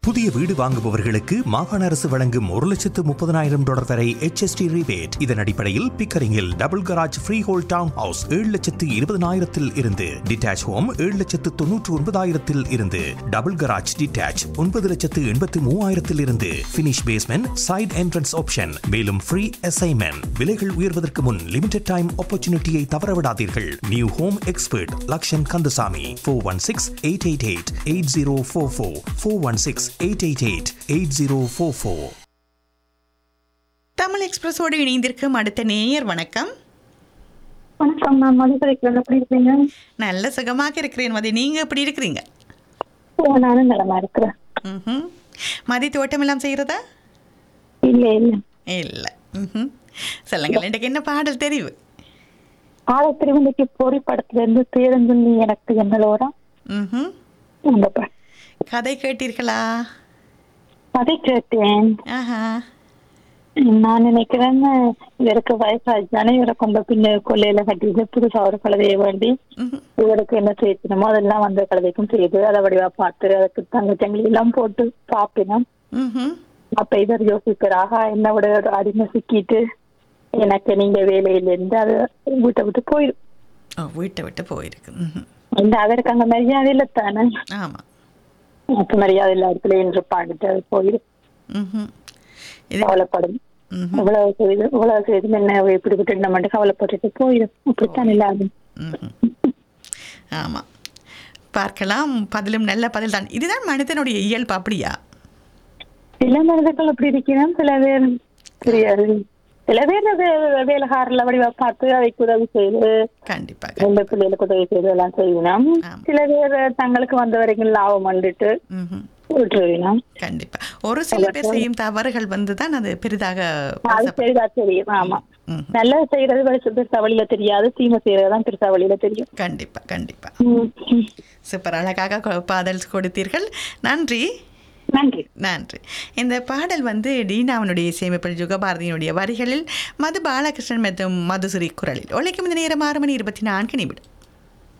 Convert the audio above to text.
புதிய வீடு வாங்குபவர்களுக்கு மாகாண அரசு வழங்கும் ஒரு லட்சத்து முப்பதனாயிரம் டாலர் வரை HST rebate இதன் அடிப்படையில் பிக்கரிங்கில் double garage freehold townhouse ஏழு லட்சத்து இருபதனாயிரத்தில் இருந்து டிட்டாச் ஹோம் ஏழு லட்சத்து தொன்னூற்று ஒன்பதாயிரத்தில் இருந்து டபுள் கராஜ் டிட்டாச் ஒன்பது லட்சத்து எண்பத்து மூவாயிரத்தில் இருந்து finish basement side entrance option மேலும் ஃப்ரீ அசைன்மெண்ட் விலைகள் உயர்வதற்கு முன் லிமிடெட் டைம் ஆப்பர்ச்சுனிட்டியை தவறவிடாதீர்கள் new home expert Lakshan Kandasamy four one six eight eight eight eight zero four four four one six eight eight eight eight zero four four Tamil எக்ஸ்பிரஸோடு இணைந்திருக்கும் அடுத்த நேயர் வணக்கம் வணக்கம் நான் மதுரைக்கு எப்படி இருக்கீங்க நல்ல சுகமாக இருக்கிறேன் மதி நீங்க எப்படி இருக்கிறீங்க ஓ நானும் நலமா இருக்கிறேன் ம்ஹும். மதி தோட்டம் எல்லாம் செய்யறதா இல்ல இல்ல இல்லை ம்ஹும். சொல்லுங்கள் எனக்கு என்ன பாடல் தெரிவு ஆழத்திருவந்தைக்கு பொறி படத்துல இருந்து பேருந்து நீ எனக்கு என்னலோரா ம்ஹும். அந்த படம் கதை கேட்டீர்களா அதை கேட்டேன் ஆஹா நான் நினைக்கிறேன் இவருக்கு வயசாச்சுதானே இவரை கொண்ட பின்ன கொள்ளையில கட்டிட்டு புதுசா ஒரு கழுதையை வேண்டி ம்ஹும். இவருக்கு என்ன செய்யணுமோ அதெல்லாம் வந்த கழுதைக்கும் செய்து அதை வடிவா பார்த்து அதுக்கு தங்கச்சங்கிலி எல்லாம் போட்டு பாப்பினோம் ம்ஹும். அப்ப இவர் யோசிக்கிறாக என்ன விட ஒரு அடிமை சிக்கிட்டு எனக்கு நீங்க வேலையில இருந்து அது வீட்டை விட்டு போயிடும் ஓ வீட்டை விட்டு போயிருக்கு ம்ஹும். இந்த அவருக்கு அங்க மரியாதை இல்லை தானே ஆமா அப்ப மரியாதை இல்ல இடத்துல என்று பாடிட்டு அது போயிடும் ம்ஹும். இது கவலைப்படும் ம்ஹும். இவ்வளவு செய்து இவ்வளவு செய்து என்ன இப்படி விட்டு நம்ம மட்டும் கவலைப்பட்டுட்டு போயிடும் இப்படித்தான் இல்லாது ம்ஹும். ஆமா பார்க்கலாம் பதிலும் நல்ல பதில் தான் இதுதான் மனிதனுடைய இயல்பு அப்படியா சில மனிதர்கள் அப்படி இருக்கிறோம் சில பேர் தெரியாது சில பேர் வே- வேலைக்காரர்ல வடிவா பார்த்து அவைக்கு உதவி செய்து கண்டிப்பா ரெண்டு பிள்ளைகளுக்கு உதவி செய்து எல்லாம் செய்யணும் ஆமா. சில பேர் தங்களுக்கு வந்த வரைக்கும் லாபம் வந்துட்டு ம்ஹும். விட்டுருவினோம் கண்டிப்பா ஒரு சில பேர் செய்யும் தவறுகள் வந்து தான் அது பெரிதாக அது செய்தா தெரியும் ஆமா ம். நல்லது செய்யறது வயசு பெருசா வழியில தெரியாது தீமை செய்யறதுதான் பெருசா வழியில தெரியும் கண்டிப்பா கண்டிப்பா ம், ம். சூப்பர் அழகாக கொ- பாடல் கொடுத்தீர்கள் நன்றி நன்றி நன்றி இந்த பாடல் வந்து டீனாவனுடைய இசையமைப்பில் யுகபாரதியினுடைய வரிகளில் மது பாலகிருஷ்ணன் மற்றும் மதுசுரி குரலில் ஒழிக்கும் இந்த நேரம் ஆறு மணி இருபத்தி நான்கு நிமிடம்